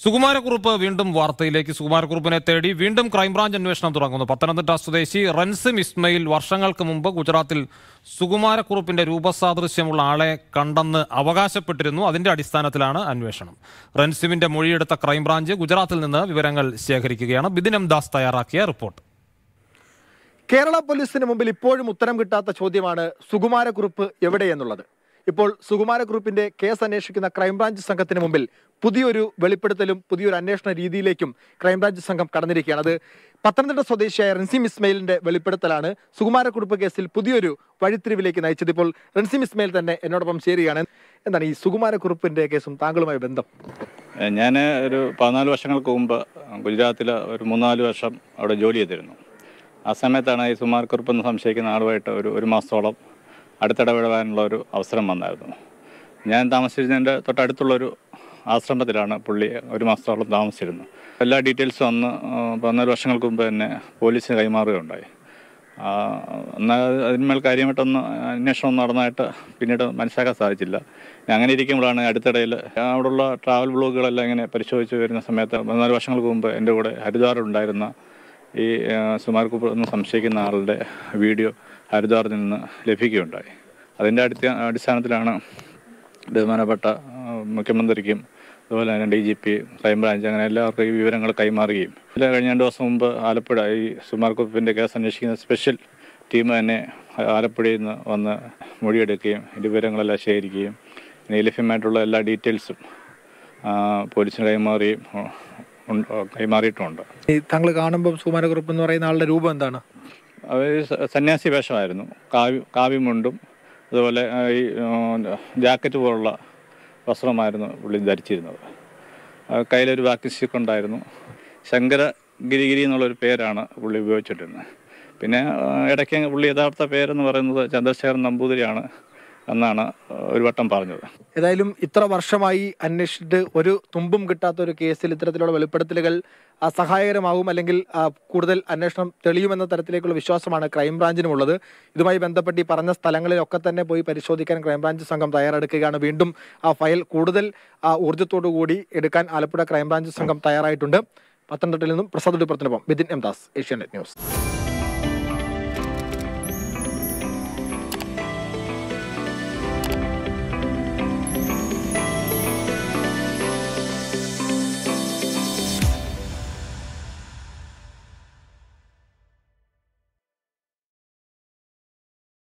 സുകുമാരക്കുറുപ്പ് വീണ്ടും വാർത്തയിലേക്ക് സുകുമാരക്കുറുപ്പിനെ തേടി വീണ്ടും ക്രൈംബ്രാഞ്ച് അന്വേഷണം തുടങ്ങുന്നു പത്തനംതിട്ട സ്വദേശി റൻസിം ഇസ്മയിൽ വർഷങ്ങൾക്ക് മുമ്പ് ഗുജറാത്തിൽ സുകുമാരക്കുറുപ്പിന്റെ രൂപസാദൃശ്യമുള്ള ആളെ കണ്ടെന്ന് അവകാശപ്പെട്ടിരുന്നു അതിന്റെ അടിസ്ഥാനത്തിലാണ് അന്വേഷണം റൻസിമിന്റെ മൊഴിയെടുത്ത ക്രൈംബ്രാഞ്ച് ഗുജറാത്തിൽ നിന്ന് വിവരങ്ങൾ ശേഖരിക്കുകയാണ് ബിദിൻ എം ദാസ് തയ്യാറാക്കിയ റിപ്പോർട്ട് കേരള പോലീസിന് മുമ്പിൽ ഇപ്പോഴും ഉത്തരം കിട്ടാത്ത ചോദ്യമാണ് സുകുമാരക്കുറുപ്പ് എവിടെയെന്നുള്ളത് ഇപ്പോൾ സുകുമാരക്കുറുപ്പിന്റെ കേസ് അന്വേഷിക്കുന്ന ക്രൈംബ്രാഞ്ച് സംഘത്തിന് മുമ്പിൽ പുതിയൊരു വെളിപ്പെടുത്തലും പുതിയൊരു അന്വേഷണ രീതിയിലേക്കും ക്രൈംബ്രാഞ്ച് സംഘം കടന്നിരിക്കുകയാണ് അത് പത്തനംതിട്ട സ്വദേശിയായ റൻസിം ഇസ്മയിലിന്റെ വെളിപ്പെടുത്തലാണ് സുകുമാരക്കുറുപ്പ് കേസിൽ പുതിയൊരു വഴിത്തിരിവിലേക്ക് നയിച്ചത് ഇപ്പോൾ റൻസിം ഇസ്മയിൽ തന്നെ എന്നോടൊപ്പം ചേരുകയാണ് എന്താണ് ഈ സുകുമാരക്കുറുപ്പിന്റെ കേസും താങ്കളുമായി ബന്ധം ഞാൻ ഒരു പതിനാല് വർഷങ്ങൾക്ക് മുമ്പ് ഗുജറാത്തിൽ ഒരു മൂന്നാല് വർഷം അവിടെ ജോലി ചെയ്തിരുന്നു ആ സമയത്താണ് ഈ സുമാർ കുറുപ്പ് എന്ന് സംശയിക്കുന്ന ആളുമായിട്ട് ഒരു ഒരു മാസത്തോളം അടുത്തിടപെടാനുള്ള ഒരു അവസരം വന്നായിരുന്നു ഞാൻ താമസിച്ചതിൻ്റെ തൊട്ടടുത്തുള്ളൊരു ആശ്രമത്തിലാണ് പുള്ളി ഒരു മാസത്തോളം താമസിച്ചിരുന്നത് എല്ലാ ഡീറ്റെയിൽസും അന്ന് ആ, പതിനാല് വർഷങ്ങൾക്ക് മുമ്പ് തന്നെ പോലീസിന് കൈമാറുകയുണ്ടായി ആ, എന്നാൽ അതിന്മേൽ കാര്യമായിട്ടൊന്നും അന്വേഷണം ഒന്നും നടന്നതായിട്ട് പിന്നീട് മനസ്സിലാക്കാൻ സാധിച്ചില്ല അങ്ങനെ ഇരിക്കുമ്പോഴാണ് അടുത്തിടയിൽ അവിടെയുള്ള ട്രാവൽ ബ്ലോഗുകളെല്ലാം ഇങ്ങനെ പരിശോധിച്ച് വരുന്ന സമയത്ത് പതിനാല് വർഷങ്ങൾക്ക് മുമ്പ് എൻ്റെ കൂടെ ഹരിദ്വാറിലുണ്ടായിരുന്ന ഈ ആ, സുമാർ കുപ്പർ എന്ന് സംശയിക്കുന്ന ആളുടെ വീഡിയോ ഹരിദ്വാറിൽ നിന്ന് ലഭിക്കുകയുണ്ടായി അതിൻ്റെ അടിസ്ഥ അടിസ്ഥാനത്തിലാണ് ബഹുമാനപ്പെട്ട ആ, മുഖ്യമന്ത്രിക്കും അതുപോലെ തന്നെ ഡി ജി പി ക്രൈംബ്രാഞ്ച് അങ്ങനെ എല്ലാവർക്കും ഈ വിവരങ്ങൾ കൈമാറുകയും ഇതിൽ കഴിഞ്ഞ രണ്ട് ദിവസം മുമ്പ് ആലപ്പുഴ ഈ സുമാർ കുപ്പിൻ്റെ കേസ് അന്വേഷിക്കുന്ന സ്പെഷ്യൽ ടീം തന്നെ ആലപ്പുഴയിൽ നിന്ന് വന്ന് മൊഴിയെടുക്കുകയും ഇതിൻ്റെ വിവരങ്ങളെല്ലാം ശേഖരിക്കുകയും ഇതിന് ലഭ്യമായിട്ടുള്ള എല്ലാ ഡീറ്റെയിൽസും ആ, പോലീസിന് കൈമാറുകയും ഉ- ഉണ്ട്- കൈമാറിയിട്ടുമുണ്ട് ഈ താങ്കൾ കാണുമ്പോൾ സുകുമാരക്കുറുപ്പ് എന്ന് പറയുന്ന ആളുടെ രൂപം എന്താണ് അവർ സന്യാസി വേഷമായിരുന്നു കാവ്യ കാവ്യമുണ്ടും അതുപോലെ ആ, ഈ ആ, ജാക്കറ്റ് പോലുള്ള വസ്ത്രമായിരുന്നു പുള്ളി ധരിച്ചിരുന്നത് ആ, കയ്യിലൊരു വാക്കി സ്റ്റിക്ക് ഉണ്ടായിരുന്നു ശങ്കര ഗിരിഗിരി എന്നുള്ളൊരു പേരാണ് പുള്ളി ഉപയോഗിച്ചിട്ടിരുന്നത് പിന്നെ ആ, ഇടയ്ക്ക് പുള്ളി യഥാർത്ഥ പേരെന്ന് പറയുന്നത് ചന്ദ്രശേഖരൻ നമ്പൂതിരിയാണ് എന്നാണ് ഒരു വട്ടം പറഞ്ഞത് ഏതായാലും ഇത്ര വർഷമായി അന്വേഷിച്ചിട്ട് ഒരു തുമ്പും കിട്ടാത്ത ഒരു കേസിൽ ഇത്തരത്തിലുള്ള വെളിപ്പെടുത്തലുകൾ ആ, സഹായകരമാകും അല്ലെങ്കിൽ ആ, കൂടുതൽ അന്വേഷണം തെളിയുമെന്ന തരത്തിലേക്കുള്ള വിശ്വാസമാണ് ക്രൈംബ്രാഞ്ചിനുമുള്ളത് ഇതുമായി ബന്ധപ്പെട്ട് ഈ പറഞ്ഞ സ്ഥലങ്ങളിലൊക്കെ തന്നെ പോയി പരിശോധിക്കാൻ ക്രൈംബ്രാഞ്ച് സംഘം തയ്യാറെടുക്കുകയാണ് വീണ്ടും ആ ഫയൽ കൂടുതൽ ആ, ഊർജ്ജത്തോടു കൂടി എടുക്കാൻ ആലപ്പുഴ ക്രൈംബ്രാഞ്ച് സംഘം തയ്യാറായിട്ടുണ്ട് പത്തനംതിട്ടയിൽ നിന്നും പ്രസാദ് ഡിപ്പുറത്തിനൊപ്പം ബിദിൻ എം ദാസ് ഏഷ്യാനെറ്റ് ന്യൂസ്